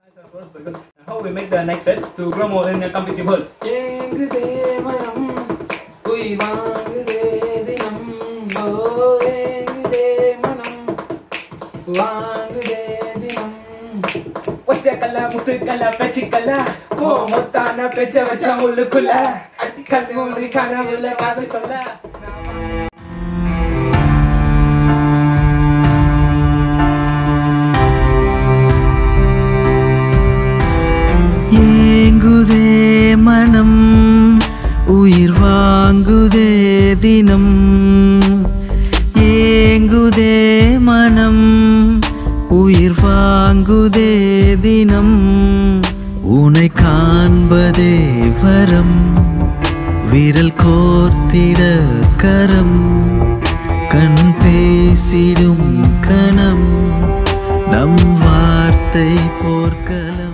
How we make the next step to grow more in a competitive world? ஏங்குதே மனம் உயிர் வாங்குதே தினம் ஓ ஏங்குதே மனம் வாங்குதே தினம் ஒச்சக்கல்ல முத்துக்கல்ல பேச்சுக்கல்ல ஓ மொத்தான பேச்ச வச்ச உள்ளுக்குள்ள அடி கண் மூடி கனவுல பார்த்து சொல்ல ஏங்குதே மனம் உயிர் வாங்குதே தினம் ஏங்குதே மனம் உயிர் வாங்குதே தினம் உனை காண்பதே வரம் விரல் கோர்த்திட கரம் கண் பேசிடும் கணம் நம் வார்த்தை போர்க்களம்